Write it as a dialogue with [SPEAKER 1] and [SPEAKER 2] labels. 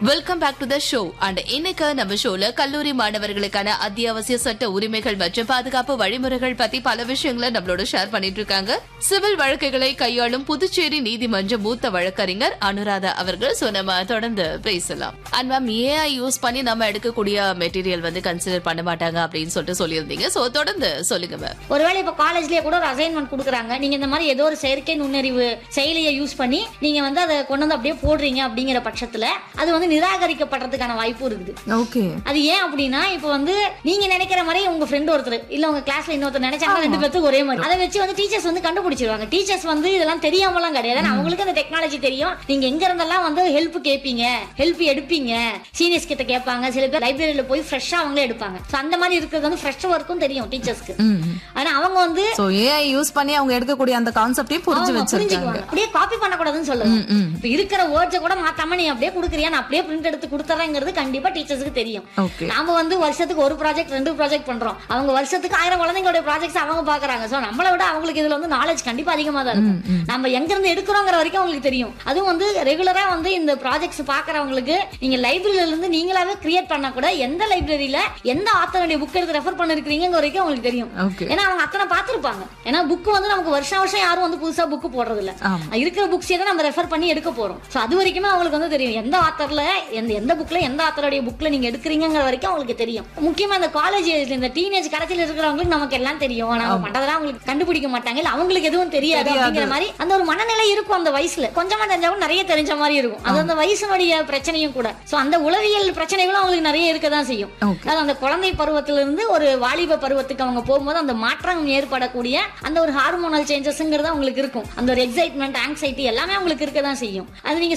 [SPEAKER 1] Welcome back to the show and இன்னைக்கு நம்ம ஷோல கல்லூரி மாணவர்களுக்கான அத்தியாவசிய சட்ட உரிமைகள் மற்றும் பாதுகாப்பு வழிமுறைகள் பத்தி பல விஷயங்களை நம்மளோட ஷேர் பண்ணிட்டு இருக்காங்க சிவில் வழக்குகளை கையாளும் புதுச்சேரி நீதிமன்ற மூத்த வழக்கறிஞர் அனுராதா அவர்கள் சோ நம்ம தொடர்ந்து பேசலாம் அண்ட் மேம் ஏஐ யூஸ் பண்ணி நம்ம எடுக்கக்கூடிய மெட்டீரியல் வந்து கன்சிடர் பண்ண மாட்டாங்க அப்படின்னு சொல்லிட்டு சொல்லியிருந்தீங்க சோ தொடர்ந்து சொல்லுங்க மேம்
[SPEAKER 2] ஒருவேளை இப்ப காலேஜ்லயே கூட ஒரு அசைன்மெண்ட் கொடுக்குறாங்க நீங்க இந்த மாதிரி ஏதோ ஒரு செயற்கை நுண்ணறிவு செயலியை யூஸ் பண்ணி நீங்க வந்து அதை கொண்டு வந்து அப்படியே போடுறீங்க அப்படிங்கிற பட்சத்துல அது வந்து நிராகரிக்கப்படுறதுக்கான வாய்ப்பு இருக்குது
[SPEAKER 3] ஓகே
[SPEAKER 2] அது ஏன் அப்படின்னா இப்ப வந்து நீங்க நினைக்கிற மாதிரி உங்க ஃப்ரெண்ட் ஒருத்தர் இல்ல உங்க கிளாஸ்ல இன்னொருத்தர் நினைச்சாங்க ரெண்டு பேத்துக்கு ஒரே மாதிரி அதை வச்சு வந்து டீச்சர்ஸ் வந்து கண்டுபிடிச்சிருவாங்க டீச்சர்ஸ் வந்து இதெல்லாம் தெரியாமலாம் கிடையாது ஆனா அவங்களுக்கு அந்த டெக்னாலஜி தெரியும் நீங்க எங்க இருந்தெல்லாம் வந்து ஹெல்ப் கேட்பீங்க ஹெல்ப் எடுப்பீங்க சீனியர்ஸ் கிட்ட கேட்பாங்க சில பேர் லைப்ரரியில போய் ஃப்ரெஷ்ஷா அவங்களே எடுப்பாங்க So அந்த மாதிரி இருக்கிறது வந்து ஃப்ரெஷ் ஒர்க்கும் தெரியும் டீச்சர்ஸ்க்கு ஆனா அவங்க வந்து
[SPEAKER 3] சோ ஏஐ யூஸ் பண்ணி அவங்க எடுக்கக்கூடிய அந்த கான்செப்டையும் புரிஞ்சு
[SPEAKER 2] ஆமா,
[SPEAKER 3] வச்சிருக்காங்க
[SPEAKER 2] புரிஞ்சுக்குவாங்க. அப்படியே காப்பி பண்ணக்கூடாதுன்னு சொல்லுவாங்க இப்ப இருக்கிற வேர்ட்ஸை கூட மாத்தாம நீ அப்படியே கொடுக்குறியா நான் அப்படியே பிரிண்ட் எடுத்து கொடுத்துறேங்கிறது கண்டிப்பா டீச்சர்ஸ்க்கு தெரியும்
[SPEAKER 3] ஓகே
[SPEAKER 2] நாம வந்து வருஷத்துக்கு ஒரு ப்ராஜெக்ட் ரெண்டு ப்ராஜெக்ட் பண்றோம் அவங்க வருஷத்துக்கு ஆயிரம் குழந்தைங்களோட ப்ராஜெக்ட்ஸ் அவங்க பாக்குறாங்க சோ நம்மளை விட அவங்களுக்கு இதுல வந்து நாலேஜ் கண்டிப்பா அதிகமா தான் இருக்கும் நம்ம எங்க இருந்து எடுக்கிறோங்கிற வரைக்கும் அவங்களுக்கு தெரியும் அதுவும் வந்து ரெகுலரா வந்து இந்த ப்ராஜெக்ட்ஸ் பாக்குறவங்களுக்கு நீங்க லைப்ரரியில இருந்து நீங்களாவே கிரியேட் பண்ணா கூட எந்த லைப்ரரியில எந்த ஆத்தருடைய புக் எடுத்து ரெஃபர் பண்ணிருக்கீங்க வரைக்கும் அவங்களுக்கு தெரியும்
[SPEAKER 3] ஓகே
[SPEAKER 2] ஏன்னா அவங்க அத்தனை பார்த்திருப்பாங்க ஏன்னா புக் வந்து நமக்கு வருஷம் வருஷம் யாரும் வந்து புதுசா புக் போடுறது இல்ல
[SPEAKER 3] ஆமா.
[SPEAKER 2] இருக்கிற புக்ஸே தான் நம்ம ரெஃபர் பண்ணி எடுக்க போறோம் சோ அது வரைக்குமே அவங்களுக்கு வந்து தெரியும் எந்த ஆத்தர்ல எந்த எந்த புக்ல எந்த ஆத்தருடைய புக்ல நீங்க எடுக்கிறீங்கிற வரைக்கும் அவங்களுக்கு தெரியும் முக்கியமா இந்த காலேஜ் இந்த டீனேஜ் கடைசியில் இருக்கிறவங்களுக்கு நமக்கு எல்லாம் தெரியும் நம்ம பண்றதெல்லாம் அவங்களுக்கு கண்டுபிடிக்க மாட்டாங்க இல்ல அவங்களுக்கு எதுவும் தெரியாது
[SPEAKER 3] தெரியாது.
[SPEAKER 2] அப்படிங்கிற மாதிரி அந்த ஒரு மனநிலை இருக்கும் அந்த வயசுல கொஞ்சமா தெரிஞ்சாலும் நிறைய தெரிஞ்ச மாதிரி இருக்கும் அது அந்த வயசுனுடைய பிரச்சனையும் கூட சோ அந்த உளவியல் பிரச்சனைகளும் அவங்களுக்கு நிறைய இருக்க தான் செய்யும்
[SPEAKER 3] Okay.
[SPEAKER 2] அதாவது அந்த குழந்தை பருவத்திலிருந்து ஒரு வாலிப பருவத்துக்கு அவங்க போகும்போது அந்த மாற்றம் ஏற்படக்கூடிய அந்த ஒரு ஹார்மோனல் சேஞ்சஸ்ங்கிறது அவங்களுக்கு இருக்கும் அந்த ஒரு எக்ஸைட்மெண்ட் ஆங்ஸைட்டி எல்லாமே அவங்களுக்கு இருக்க தான் செய்யும் அது நீங்க